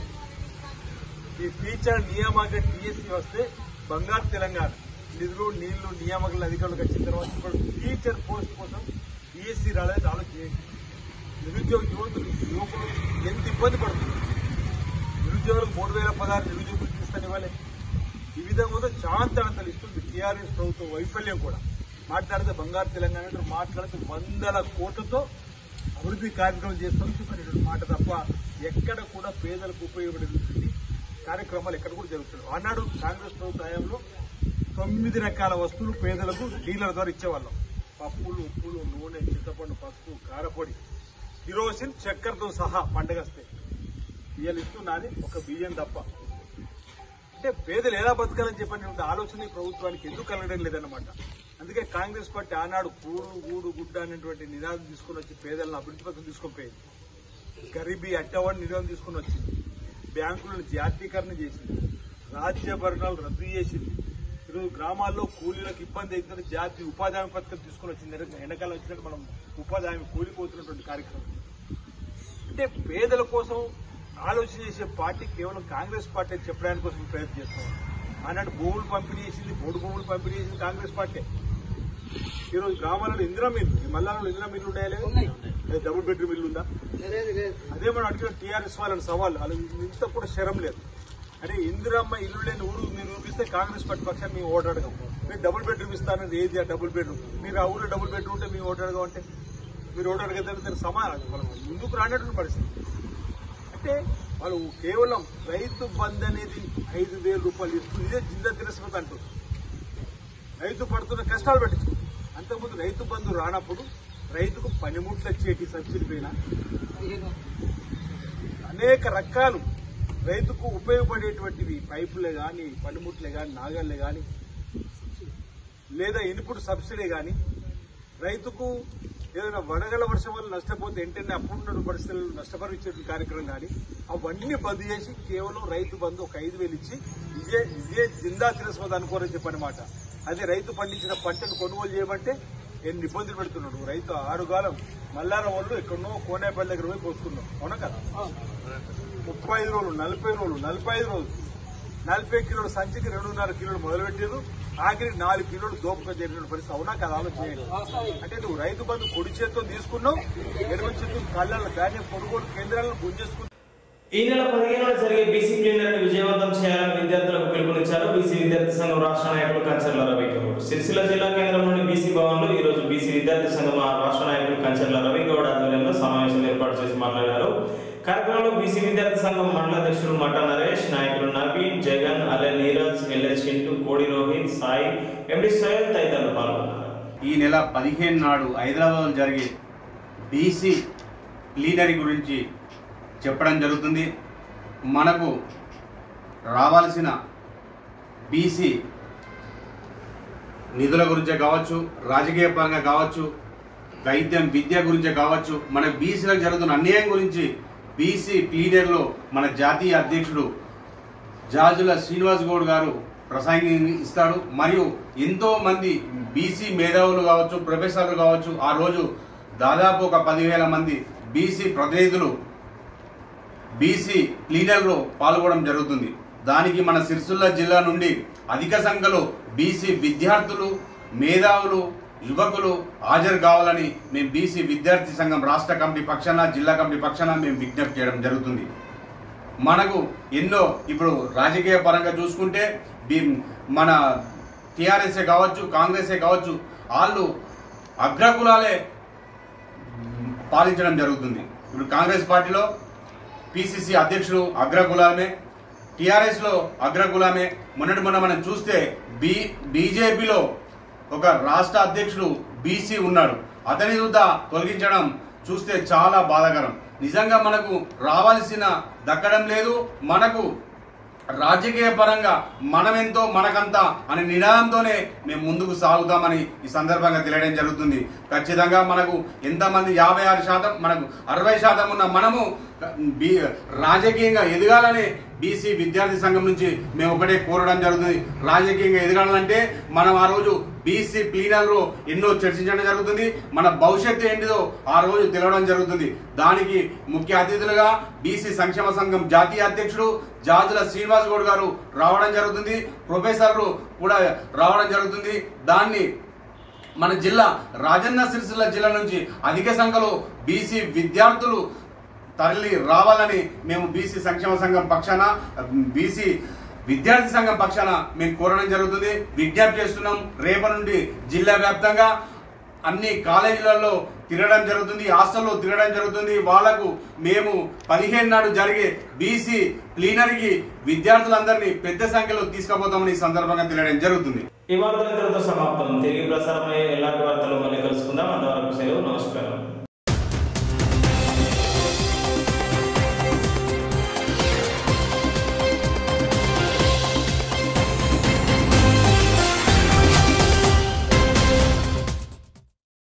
ఈ టీచర్ నియామక టీఎస్సీ వస్తే బంగారు తెలంగాణ నిధులు నీళ్లు నియామకాల అధికారులకు వచ్చిన తర్వాత ఇప్పుడు టీచర్ పోస్ట్ కోసం టీఎస్సీ రాలేదు ఆలోచన నిరుద్యోగ యువతులు యువకులు ఎంత ఇబ్బంది పడుతుంది నిరుద్యోగులకు మూడు వేల పదహారు నిరుద్యోగులు తీస్తాను ఇవ్వలే ఈ విధంగా కూడా చాంతనంతలు ఇస్తుంది టీఆర్ఎస్ ప్రభుత్వం వైఫల్యం కూడా మాట్లాడితే బంగారు తెలంగాణ అంటారు, మాట్లాడితే వందల కోట్లతో అభివృద్ధి కార్యక్రమం చేస్తామని చెప్పినటువంటి మాట తప్ప ఎక్కడ కూడా పేదలకు ఉపయోగపడేటువంటి కార్యక్రమాలు ఎక్కడ కూడా జరుగుతున్నాయి ఆనాడు కాంగ్రెస్ ప్రభుత్వ హయాంలో తొమ్మిది రకాల వస్తువులు పేదలకు డీలర్ ద్వారా ఇచ్చేవాళ్ళం పప్పులు ఉప్పులు నూనె చింతపండు పసుపు కారపొడి కిరోసిన్ చక్కెరతో సహా పండగస్తే ఇవాళ ఇస్తున్నాని ఒక బియ్యం తప్ప అంటే పేదలు ఎలా బతకాలని చెప్పినటువంటి ఆలోచన ఈ ప్రభుత్వానికి ఎందుకు కలగడం లేదన్నమాట అందుకే కాంగ్రెస్ పార్టీ ఆనాడు కూడు గూడు గుడ్డ అనేటువంటి నినాదం తీసుకుని వచ్చి పేదలను అభివృద్ధి పథకం తీసుకొని పోయింది గరీబీ అట్టవాడిని నినాదం తీసుకుని వచ్చింది బ్యాంకులను జాతీకరణ చేసింది రాజ్యభరణాలు రద్దు చేసింది ఈరోజు గ్రామాల్లో కూలీలకు ఇబ్బంది అవుతుంది జాతీయ ఉపాధి హామీ పథకం తీసుకుని వచ్చింది ఎండాకాలం వచ్చినట్టు మనం ఉపాధి హామీ కూలిపోతున్నటువంటి కార్యక్రమం అంటే పేదల కోసం ఆలోచన చేసే పార్టీ కేవలం కాంగ్రెస్ పార్టీ అని చెప్పడానికి కోసం ప్రయత్నం చేస్తాం ఆనాడు భూములు పంపిణీ చేసింది మూడు భూములు పంపిణీ చేసింది కాంగ్రెస్ పార్టీ ఈరోజు గ్రామాలలో ఇందిరా మిల్లు ఈ మల్లాలలో ఇందిరా మిల్లు ఉన్నాయా లేదా? లేదా డబుల్ బెడ్రూమ్ ఇల్లు ఉందా అదే మనం అడిగిన టీఆర్ఎస్ వాళ్ళని సవాల్ వాళ్ళు ఇంత కూడా శరం లేదు అరే ఇందిరమ్మ ఇల్లు లేని ఊరు మీరు చూపిస్తే కాంగ్రెస్ పార్టీ పక్షాన్ని మేము ఓటు అడగం మీరు డబుల్ బెడ్రూమ్ ఇస్తానని ఏది ఆ డబుల్ బెడ్రూమ్ మీరు ఆ ఊళ్ళో డబుల్ బెడ్రూమ్ ఉంటే మేము ఓటు అడగం అంటే మీరు ఓటు అడగదంటే సమానం మనం ముందుకు రానటువంటి పరిస్థితి అంటే వాళ్ళు కేవలం రైతు బంద్ అనేది ఐదు వేల రూపాయలు ఇస్తుంది ఇదే జిల్లా తిరస్మత అంటుంది రైతు పడుతున్న కష్టాలు పట్టించుకుంది అంతకుముందు రైతు బంధు రానప్పుడు రైతుకు పనిముట్లు వచ్చేటి సబ్సిడీ పైన అనేక రకాలు రైతుకు ఉపయోగపడేటువంటివి పైపులే కానీ పనిముట్లే కానీ నాగళ్ళే కానీ లేదా ఇన్పుట్ సబ్సిడీ కానీ రైతుకు ఏదైనా వడగల వర్షం వల్ల నష్టపోతే వెంటనే అప్పుడున్న పరిస్థితుల్లో నష్టపరిచే కార్యక్రమం కానీ అవన్నీ బంద్ చేసి కేవలం రైతు బంధు ఒక ఐదు వేలు ఇచ్చి ఇదే ఇదే జిందా తిరస్మత అనుకోరని చెప్పనమాట అదే రైతు పండించిన పంటను కొనుగోలు చేయమంటే ఎన్ని ఇబ్బందులు పెడుతున్నాడు రైతు ఆరుగాలం మల్లార వాళ్ళు ఎక్కడనో కోనేపల్లి దగ్గర పోయి పోసుకున్నాం అవునా కదా ముప్పై ఐదు రోజులు నలభై రోజులు నలభై ఐదు రోజులు నలభై కిలోల సంచికి రెండున్నర కిలోలు మొదలుపెట్టారు ఆఖరికి నాలుగు కిలోలు దోపక జరిగిన పరిస్థితి అవునా కదా ఆలోచన అంటే నువ్వు రైతు బంధు కుడి చేత్తో తీసుకున్నావు ఎడమ చేత్తో కళ్ళ ధాన్యం కొనుగోలు కేంద్రాలను గుంజేసుకున్నావు ఈ నెల పదిహేనున జరిగే బీసీ ప్లీనరీని విజయవంతం చేయాలని విద్యార్థులకు పిలుపునిచ్చారు బీసీ విద్యార్థి సంఘం రాష్ట్ర నాయకులు కంచర్ల రవి గౌడ్ సిరిసిల్ల జిల్లా కేంద్రంలోని బీసీ భవన్లో ఈ రోజు బీసీ విద్యార్థి సంఘం రాష్ట్ర నాయకులు కంచర్ల రవి గౌడ్ ఆధ్వర్యంలో సమావేశం ఏర్పాటు చేసి మాట్లాడారు కార్యక్రమంలో బీసీ విద్యార్థి సంఘం మండల అధ్యక్షుడు మట్ట నరేష్ నాయకులు నవీన్ జగన్ అలె నీరజ్ ఎల్ఎస్ చింటూ కోడి రోహిత్ సాయి ఎండి సోయల్ తదితరులు పాల్గొన్నారు ఈ నెల పదిహేను నాడు హైదరాబాద్లో జరిగే బీసీ ప్లీనరీ గురించి చెప్పడం జరుగుతుంది మనకు రావాల్సిన బీసీ నిధుల గురించే కావచ్చు రాజకీయ పరంగా కావచ్చు వైద్యం విద్య గురించే కావచ్చు మన బీసీలకు జరుగుతున్న అన్యాయం గురించి బీసీ ప్లీనరీలో మన జాతీయ అధ్యక్షుడు జాజుల శ్రీనివాస్ గౌడ్ గారు ప్రసంగం ఇస్తాడు మరియు ఎంతో మంది బీసీ మేధావులు కావచ్చు ప్రొఫెసర్లు కావచ్చు ఆ రోజు దాదాపు ఒక పదివేల మంది బీసీ ప్రతినిధులు బీసీ ప్లీనర్లో పాల్గొనడం జరుగుతుంది దానికి మన సిరిసిల్ల జిల్లా నుండి అధిక సంఖ్యలో బీసీ విద్యార్థులు మేధావులు యువకులు హాజరు కావాలని మేము బీసీ విద్యార్థి సంఘం రాష్ట్ర కమిటీ పక్షాన జిల్లా కమిటీ పక్షాన మేము విజ్ఞప్తి చేయడం జరుగుతుంది మనకు ఎన్నో ఇప్పుడు రాజకీయ పరంగా చూసుకుంటే బీ- మన టీఆర్ఎస్ఏ కావచ్చు కాంగ్రెసే కావచ్చు వాళ్ళు అగ్రకులాలే పాలించడం జరుగుతుంది ఇప్పుడు కాంగ్రెస్ పార్టీలో పిసిసి అధ్యక్షుడు అగ్రకులామే టిఆర్ఎస్ లో అగ్రకులామే మొన్నటి మొన్న మనం చూస్తే బి బీజేపీలో ఒక రాష్ట్ర అధ్యక్షుడు బీసీ ఉన్నాడు అతని చూద్దా తొలగించడం చూస్తే చాలా బాధాకరం నిజంగా మనకు రావాల్సిన దక్కడం లేదు మనకు రాజకీయ పరంగా మనమెంతో మనకంతా అనే నినాదంతోనే మేము ముందుకు సాగుతామని ఈ సందర్భంగా తెలియడం జరుగుతుంది ఖచ్చితంగా మనకు ఎంతమంది యాభై ఆరు శాతం మనకు అరవై శాతం ఉన్న మనము బీ రాజకీయంగా ఎదగాలని బీసీ విద్యార్థి సంఘం నుంచి మేము ఒకటే కోరడం జరుగుతుంది రాజకీయంగా ఎదగాలంటే మనం ఆ రోజు బీసీ ప్లీనర్లో ఎన్నో చర్చించడం జరుగుతుంది మన భవిష్యత్తు ఏంటిదో ఆ రోజు తెలవడం జరుగుతుంది దానికి ముఖ్య అతిథులుగా బీసీ సంక్షేమ సంఘం జాతీయ అధ్యక్షుడు జాజుల శ్రీనివాస్ గౌడ్ గారు రావడం జరుగుతుంది ప్రొఫెసర్లు కూడా రావడం జరుగుతుంది దాన్ని మన జిల్లా రాజన్న సిరిసిల్ల జిల్లా నుంచి అధిక సంఖ్యలో బీసీ విద్యార్థులు తరలి రావాలని మేము బీసీ సంక్షేమ సంఘం పక్షాన బీసీ విద్యార్థి సంఘం పక్షాన మేము కోరడం జరుగుతుంది విజ్ఞప్తి చేస్తున్నాం రేపటి నుండి జిల్లా వ్యాప్తంగా అన్ని కాలేజీలలో తిరగడం జరుగుతుంది హాస్టల్లో తిరగడం జరుగుతుంది వాళ్లకు మేము పదిహేను నాడు జరిగే బీసీ ప్లీనరీకి విద్యార్థులందరినీ పెద్ద సంఖ్యలో తీసుకుపోతామని ఈ సందర్భంగా తెలియడం జరుగుతుంది ఈ వార్తలు ఇంతటితో సమాప్తం తిరిగి ప్రసారమయ్యే ఎలాంటి వార్తలు మళ్ళీ కలుసుకుందాం అంతవరకు సెలవు నమస్కారం